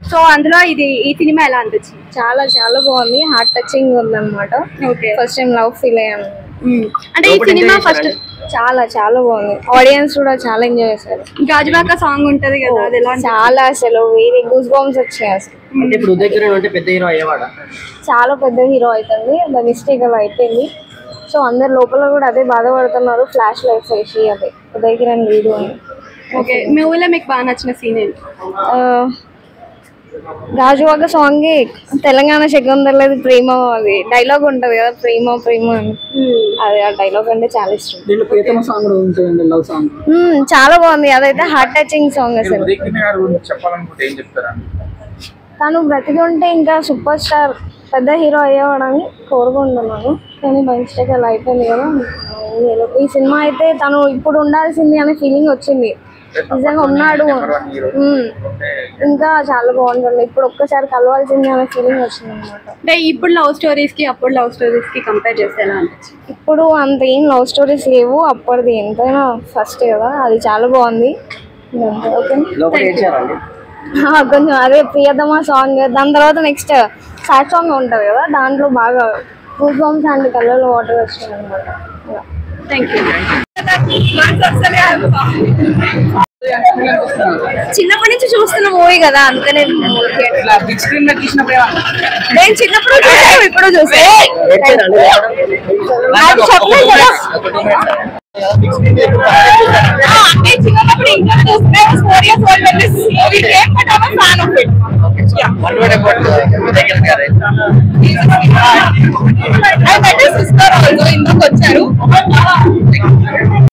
So అందులో ఇది ఈ సినిమా ఎలా అనిపించింది చాలా చాలా బాగుంది హార్ట్ టచింగ్ ఉంది అనమాట okay first time love feel అయ్యాను అంటే ఈ సినిమా ఫస్ట్ చాలా చాలా బాగుంది ఆడియన్స్ కూడా చాలా ఎంజాయ్ చేశారు గాజుబాక సాంగ్ ఉంటది కదా అది ఎలా అనిపించింది? చాలా అసలు వేరే గూస్ బాంబ్స్ వచ్చాయి అసలు అంటే ఇప్పుడు ఉదయ్ కిరణ్ అంటే పెద్ద హీరో అయ్యేవాడా చాలా పెద్ద హీరో అవుతుంది ద మిస్టేక్ అలా అయిపోయింది సో అందరు లోపల కూడా అదే బాధపడుతున్నారు ఫ్లాష్ లైట్స్ వేసి అదే ఉదయ్ కిరణ్ లీడు అని ఓకే మూవీలో మీకు బాగా నచ్చిన సీన్ ఏంటి ఆ, గాజువాక సాంగ్ తెలంగాణ శకుందర్లేదు ప్రేమ అది డైలాగ్ ఉంటది కదా ప్రేమ ప్రేమ అని అది ఆ డైలాగ్ అంటే చాలా ఇష్టం దీంట్లో ప్రియతమ సాంగ్ కూడా ఉంటుందండి లవ్ సాంగ్ మ్మ్, చాలా బాగుంది అదైతే హార్ట్ టచింగ్ సాంగ్ అసలు ఉదయ్ కిరణ్ గారి గురించి చెప్పాలనుకుంటే ఏం చెప్తారా తను బ్రతికి ఉంటే ఇంకా సూపర్ స్టార్ పెద్ద హీరో అయ్యేవాడని కోరుకుంటున్నాను కానీ బై మిస్టేక్ అలా అయిపోయింది కదా నేను ఈ సినిమా అయితే తను ఇప్పుడు ఉండాల్సింది అనే ఫీలింగ్ వచ్చింది నిజంగా ఉన్నాడు మ్మ్. ఇంకా చాలా బాగుంటుంది ఇప్పుడు ఒక్కసారి కలవాల్సింది అనే ఫీలింగ్ వచ్చింది అనమాట అంటే ఇప్పుడు లవ్ స్టోరీస్ కి అప్పుడు లవ్ స్టోరీస్ కి కంపేర్ చేస్తే ఎలా అనిపించింది ఇప్పుడు అంత ఏం లవ్ స్టోరీస్ లేవు అప్పటిది ఎంతైనా ఫస్ట్ కదా అది చాలా బాగుంది ఇదంతా ఓకే లోపల ఏడ్చారండి ఆ, కొంచెం అదే ప్రియతమ సాంగ్ దాని తర్వాత నెక్స్ట్ సాడ్ సాంగ్ ఉంటుంది కదా దాంట్లో బాగా గూస్ బాంబ్స్ అండ్ కళ్ళలో వాటర్ వచ్చినాయి అనమాట థ్యాంక్ యూ చిన్నప్పటి నుంచి చూస్తున్న మూవీ కదా అందుకనే ఇట్లా బిగ్ స్క్రీన్ మీద తీసినప్పుడు ఏమన్నా? నేను చిన్నప్పుడు చూసాను ఇప్పుడు చూసే ఏడ్చారండి? అది చెప్పలేదు కదా అంటే చిన్నప్పుడు ఇంకా చూస్తే four years old movie came but I fan of it One word about Uday Kiran గారు. ఐ మెట్ సిస్టర్ ఆల్సో ఇందుకు వచ్చారు